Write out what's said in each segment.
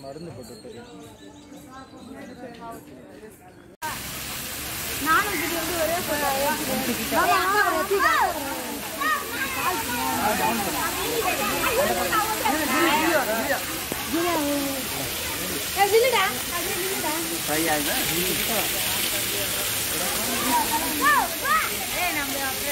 மருந்து போட்டு நானும் இது வந்து ஒரே போட்டோ விழுடா அது விழுடா ட்ரை ஆகுதா ஏய் நம்ம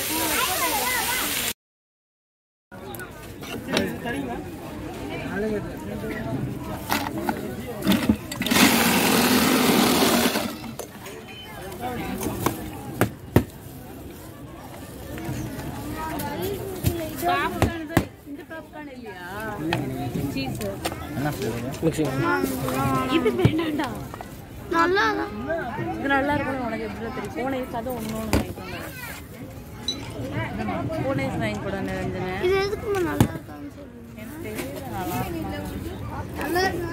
இந்த பாப்கார்ன் இல்லையா சீஸ் என்ன சொல்லுங்க இது வேண்டாம்டா நல்லா இது நல்லா இருக்கும் உனக்கு எப்படி தெரியும் போன ஐஸ் அது ஒன்று ஒன்று வாங்கி போன ஐஸ் வாங்கி கூட நிரஞ்சன இது எதுக்குமா நல்லா இருக்கான்னு சொல்லுங்க எனக்கு தெரியல நல்லா இருக்கும் நல்லா இருக்கு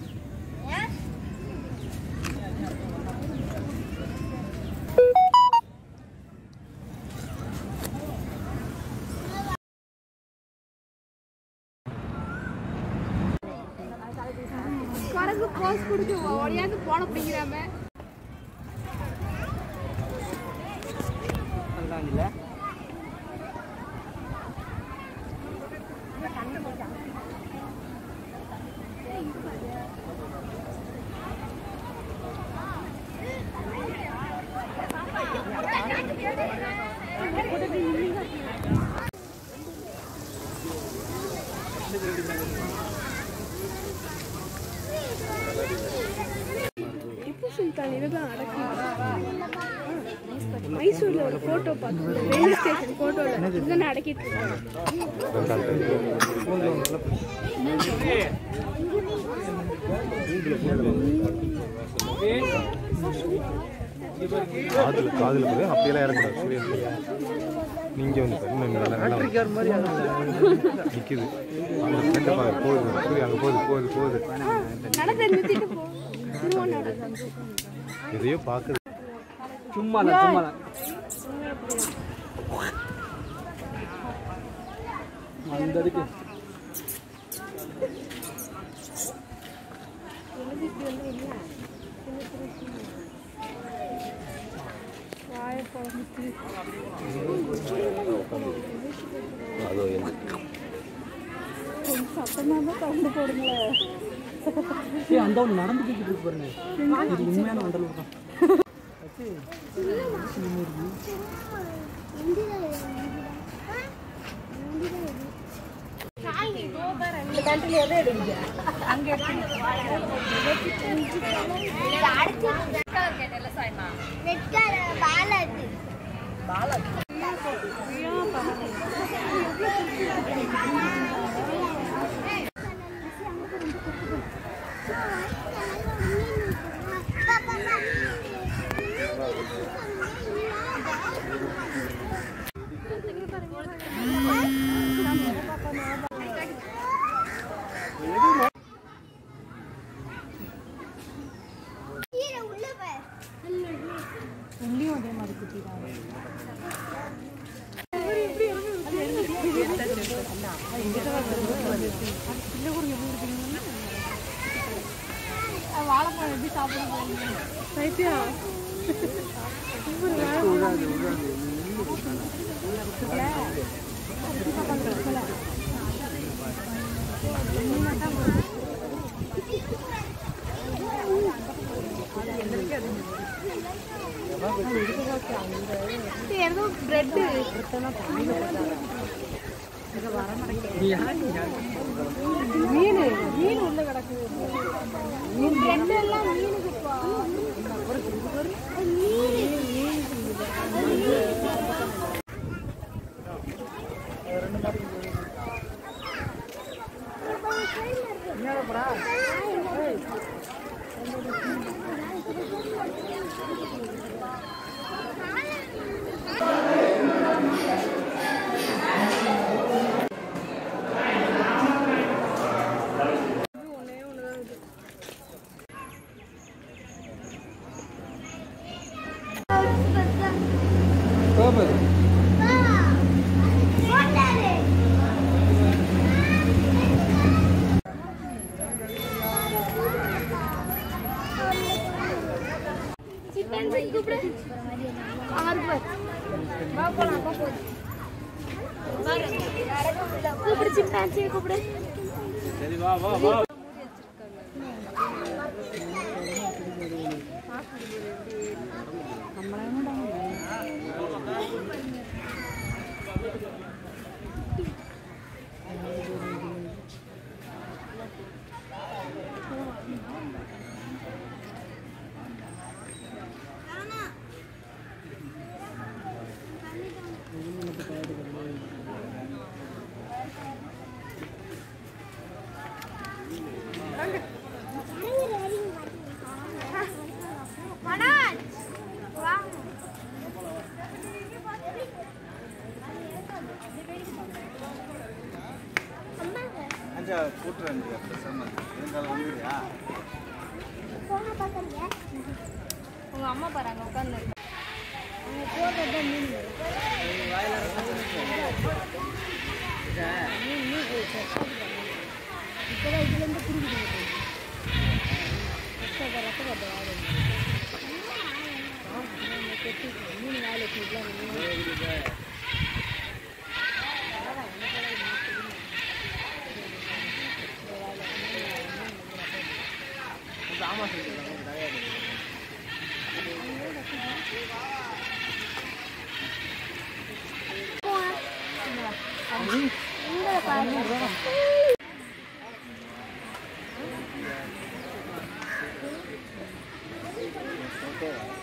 கரகு போஸ் கொடுத்து ஓடியாந்து போன பிடிக்கிறாம இல்லை திப்பு சுல்தான் இதுதான் மைசூர்ல ஒரு போட்டோ பார்த்தோம் ரயில்வே ஸ்டேஷன் போட்டோல இதுதான் அடக்கிட்டு இருக்காங்க காதில் காதில் போய் அப்படியெல்லாம் இறங்கக்கூடாது சூரியன் நீங்க வந்து பாரு, இன்னும் நல்லா நல்லா நிற்கிது அந்த ஃப்ரெண்டை பாரு போகுது சூரியன் அங்கே போகுது போகுது போகுது நடந்து நிறுத்திட்டு போ திரும்ப நடந்து எதையோ பார்க்குது சும்மா தான் சும்மா தான் அந்த இதுக்கு அதோ ஏய் அந்த ஒன்று நடந்து போய்கிட்டு இருக்கு பாருங்க இது உண்மையான வண்டலூர் தான் நெட்கார பாலாட்டு கீழே உள்ள போய் உள்ளியும் அதே மாதிரி குத்திடுவாங்க வாழைப்பழம் எப்படி சாப்பிட சைத்தியா ஏதோ பிரெட் மீன் மீன் உள்ள கிடக்குது மீன் பிரெட் எல்லாம் மீனுக்குப்பா சிம்பான்சி கூப்பிடு உங்க அம்மா பாரு அங்க உட்கார்ந்து போட்டோ